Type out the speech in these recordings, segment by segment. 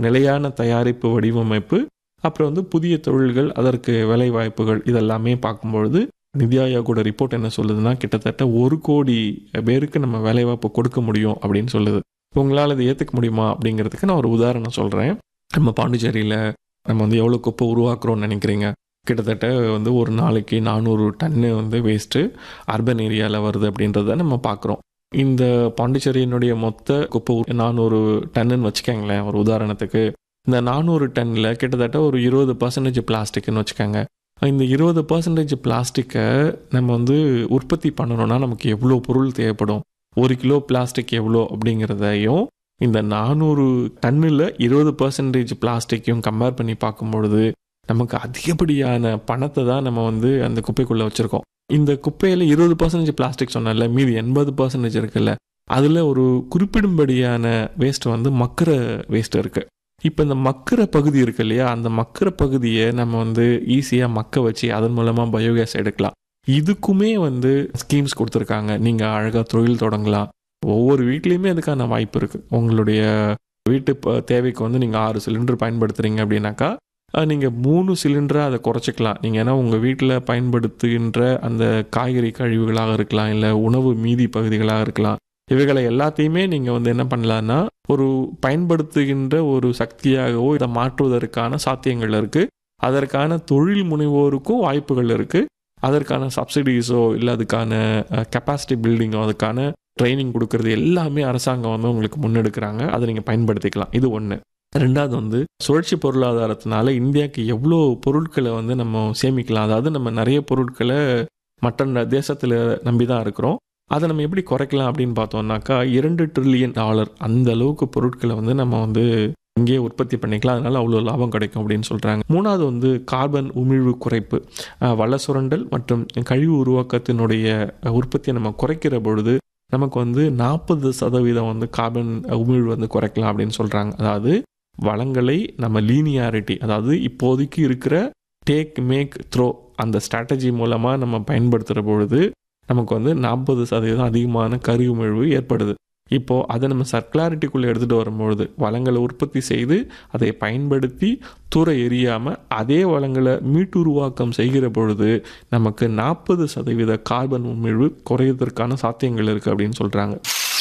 நிலையான தயாரிப்பு வடிவமைப்பு அப்புறம் வந்து புதிய தொழில்கள் அதற்கு வேலை வாய்ப்புகள் இதெல்லாமே பார்க்கும்பொழுது நிதி ஆயோகோட ரிப்போர்ட் என்ன சொல்லுதுன்னா கிட்டத்தட்ட ஒரு கோடி பேருக்கு நம்ம வேலைவாய்ப்பு கொடுக்க முடியும் அப்படின்னு சொல்லுது இப்போ உங்களால் இதை ஏற்றுக்க முடியுமா அப்படிங்கிறதுக்கு நான் ஒரு உதாரணம் சொல்கிறேன் நம்ம பாண்டிச்சேரியில் நம்ம வந்து எவ்வளோ குப்பை உருவாக்குறோம்னு நினைக்கிறீங்க கிட்டத்தட்ட வந்து ஒரு நாளைக்கு நானூறு டன்னு வந்து வேஸ்ட்டு அர்பன் ஏரியாவில் வருது அப்படின்றத நம்ம பார்க்குறோம் இந்த பாண்டிச்சேரியினுடைய மொத்த குப்பை நானூறு டன்னுன்னு வச்சுக்கோங்களேன் ஒரு உதாரணத்துக்கு இந்த நானூறு டன்னில் கிட்டத்தட்ட ஒரு இருபது பர்சன்டேஜ் பிளாஸ்டிக்னு வச்சுக்கோங்க இந்த இருபது பர்சன்டேஜ் பிளாஸ்டிக்கை நம்ம வந்து உற்பத்தி பண்ணணும்னா நமக்கு எவ்வளோ பொருள் தேவைப்படும் ஒரு கிலோ பிளாஸ்டிக் எவ்வளோ அப்படிங்கிறதையும் இந்த நானூறு டன்னில் இருபது பர்சன்டேஜ் பிளாஸ்டிக்கையும் கம்பேர் பண்ணி பார்க்கும்பொழுது நமக்கு அதிகப்படியான பணத்தை தான் நம்ம வந்து அந்த குப்பைக்குள்ளே வச்சுருக்கோம் இந்த குப்பையில் இருபது பர்சன்டேஜ் பிளாஸ்டிக் சொன்னல மீதி எண்பது பர்சன்டேஜ் இருக்குல்ல அதில் ஒரு குறிப்பிடும்படியான வேஸ்ட் வந்து மக்கிற வேஸ்ட் இருக்குது இப்போ இந்த மக்கிற பகுதி இருக்கு இல்லையா அந்த மக்கிற பகுதியை நம்ம வந்து ஈஸியாக மக்க வச்சு அதன் மூலமாக பயோகேஸ் எடுக்கலாம் இதுக்குமே வந்து ஸ்கீம்ஸ் கொடுத்துருக்காங்க நீங்கள் அழகாக தொழில் தொடங்கலாம் ஒவ்வொரு வீட்லேயுமே அதுக்கான வாய்ப்பு இருக்குது உங்களுடைய வீட்டு தேவைக்கு வந்து நீங்கள் ஆறு சிலிண்டர் பயன்படுத்துகிறீங்க அப்படின்னாக்கா நீங்கள் மூணு சிலிண்டராக அதை குறைச்சிக்கலாம் நீங்கள் ஏன்னா உங்கள் வீட்டில் பயன்படுத்துகின்ற அந்த காய்கறி கழிவுகளாக இருக்கலாம் இல்லை உணவு மீதி பகுதிகளாக இருக்கலாம் இவைகளை எல்லாத்தையுமே நீங்கள் வந்து என்ன பண்ணலான்னா ஒரு பயன்படுத்துகின்ற ஒரு சக்தியாகவோ இதை மாற்றுவதற்கான சாத்தியங்கள் இருக்குது அதற்கான தொழில் முனைவோருக்கும் வாய்ப்புகள் இருக்குது அதற்கான சப்சிடிஸோ இல்லை அதுக்கான கெப்பாசிட்டி பில்டிங்கோ அதுக்கான ட்ரைனிங் கொடுக்கறது எல்லாமே அரசாங்கம் வந்து உங்களுக்கு முன்னெடுக்கிறாங்க அதை நீங்கள் பயன்படுத்திக்கலாம் இது ஒன்று ரெண்டாவது வந்து சுழற்சி பொருளாதாரத்தினால இந்தியாவுக்கு எவ்வளோ பொருட்களை வந்து நம்ம சேமிக்கலாம் அதாவது நம்ம நிறைய பொருட்களை மற்ற தேசத்தில் நம்பி தான் இருக்கிறோம் அதை நம்ம எப்படி குறைக்கலாம் அப்படின்னு பார்த்தோம்னாக்கா இரண்டு ட்ரில்லியன் டாலர் அந்த அளவுக்கு பொருட்களை வந்து நம்ம வந்து இங்கேயே உற்பத்தி பண்ணிக்கலாம் அதனால அவ்வளோ லாபம் கிடைக்கும் அப்படின்னு சொல்கிறாங்க மூணாவது வந்து கார்பன் உமிழ்வு குறைப்பு வள சுரண்டல் மற்றும் கழிவு உருவாக்கத்தினுடைய உற்பத்தியை நம்ம குறைக்கிற பொழுது நமக்கு வந்து நாற்பது சதவீதம் வந்து கார்பன் உமிழ்வு வந்து குறைக்கலாம் அப்படின்னு சொல்கிறாங்க அதாவது வளங்களை நம்ம லீனியாரிட்டி அதாவது இப்போதைக்கு இருக்கிற டேக் மேக் த்ரோ அந்த ஸ்ட்ராட்டஜி மூலமாக நம்ம பயன்படுத்துகிற பொழுது நமக்கு வந்து நாற்பது சதவீதம் அதிகமான கரு உமிழ்வு ஏற்படுது இப்போது அதை நம்ம சர்க்குலாரிட்டிக்குள்ளே எடுத்துகிட்டு வரும்பொழுது வளங்களை உற்பத்தி செய்து அதை பயன்படுத்தி தூர எரியாமல் அதே வளங்களை மீட்டுருவாக்கம் செய்கிற பொழுது நமக்கு நாற்பது சதவீத கார்பன் உமிழ்வு குறையதற்கான சாத்தியங்கள் இருக்குது அப்படின்னு சொல்கிறாங்க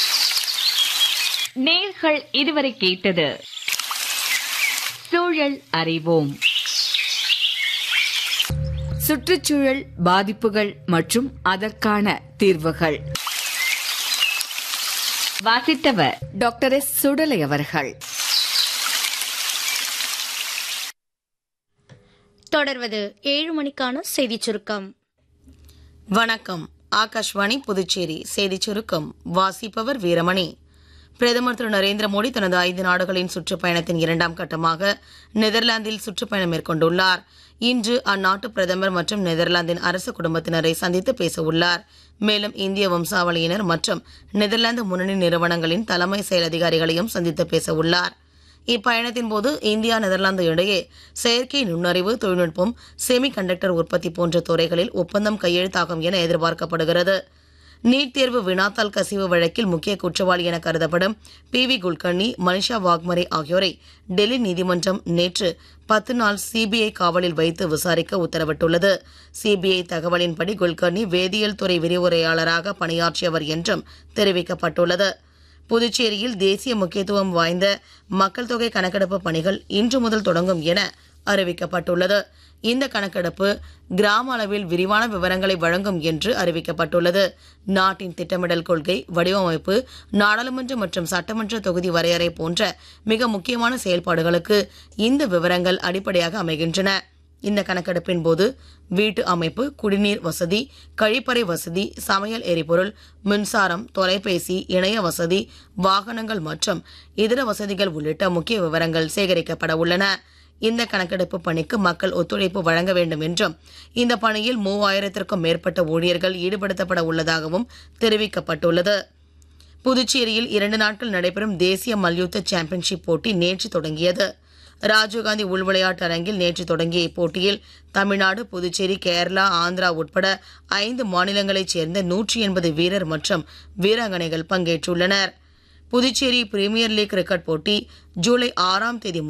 நேர்கள் இதுவரை கேட்டது சூழல் அறிவோம் சுற்றுச்சூழல் பாதிப்புகள் மற்றும் அதற்கான தீர்வுகள் வாசித்தவர் டாக்டர் எஸ் சுடலை அவர்கள் தொடர்வது ஏழு மணிக்கான செய்தி சுருக்கம் வணக்கம் ஆகாஷ்வாணி புதுச்சேரி செய்தி சுருக்கம் வாசிப்பவர் வீரமணி பிரதமர் திரு நரேந்திர மோடி தனது ஐந்து நாடுகளின் சுற்றுப்பயணத்தின் இரண்டாம் கட்டமாக நெதர்லாந்தில் சுற்றுப்பயணம் மேற்கொண்டுள்ளார் இன்று அந்நாட்டு பிரதமர் மற்றும் நெதர்லாந்தின் அரசு குடும்பத்தினரை சந்தித்து பேச உள்ளார் மேலும் இந்திய வம்சாவளியினர் மற்றும் நெதர்லாந்து முன்னணி நிறுவனங்களின் தலைமை செயல் அதிகாரிகளையும் சந்தித்து பேச உள்ளார் இப்பயணத்தின் போது இந்தியா நெதர்லாந்து இடையே செயற்கை நுண்ணறிவு தொழில்நுட்பம் செமி கண்டக்டர் உற்பத்தி போன்ற துறைகளில் ஒப்பந்தம் கையெழுத்தாகும் என எதிர்பார்க்கப்படுகிறது நீட் தேர்வு வினாத்தாள் கசிவு வழக்கில் முக்கிய குற்றவாளி என கருதப்படும் பி வி குல்கர்னி மனிஷா வாக்மரே ஆகியோரை டெல்லி நீதிமன்றம் நேற்று பத்து நாள் சிபிஐ காவலில் வைத்து விசாரிக்க உத்தரவிட்டுள்ளது சிபிஐ தகவலின்படி குல்கர்னி வேதியியல் துறை விரிவுரையாளராக பணியாற்றியவர் என்றும் தெரிவிக்கப்பட்டுள்ளது புதுச்சேரியில் தேசிய முக்கியத்துவம் வாய்ந்த மக்கள் தொகை கணக்கெடுப்பு பணிகள் இன்று முதல் தொடங்கும் என அறிவிக்கப்பட்டுள்ளது இந்த கணக்கெடுப்பு கிராம அளவில் விரிவான விவரங்களை வழங்கும் என்று அறிவிக்கப்பட்டுள்ளது நாட்டின் திட்டமிடல் கொள்கை வடிவமைப்பு நாடாளுமன்ற மற்றும் சட்டமன்ற தொகுதி வரையறை போன்ற மிக முக்கியமான செயல்பாடுகளுக்கு இந்த விவரங்கள் அடிப்படையாக அமைகின்றன இந்த கணக்கெடுப்பின் போது வீட்டு அமைப்பு குடிநீர் வசதி கழிப்பறை வசதி சமையல் எரிபொருள் மின்சாரம் தொலைபேசி இணைய வசதி வாகனங்கள் மற்றும் இதர வசதிகள் உள்ளிட்ட முக்கிய விவரங்கள் சேகரிக்கப்பட உள்ளன இந்த கணக்கெடுப்பு பணிக்கு மக்கள் ஒத்துழைப்பு வழங்க வேண்டும் என்றும் இந்த பணியில் மூவாயிரத்திற்கும் மேற்பட்ட ஊழியர்கள் ஈடுபடுத்தப்பட உள்ளதாகவும் தெரிவிக்கப்பட்டுள்ளது புதுச்சேரியில் இரண்டு நாட்கள் நடைபெறும் தேசிய மல்யுத்த சாம்பியன்ஷிப் போட்டி நேற்று தொடங்கியது ராஜீவ்காந்தி உள்விளையாட்டு அரங்கில் நேற்று தொடங்கிய இப்போட்டியில் தமிழ்நாடு புதுச்சேரி கேரளா ஆந்திரா உட்பட ஐந்து மாநிலங்களைச் சேர்ந்த நூற்றி எண்பது வீரர் மற்றும் வீராங்கனைகள் பங்கேற்றுள்ளனர் புதுச்சேரி பிரீமியர் லீக் கிரிக்கெட் போட்டி ஜூலை ஆறாம் தேதி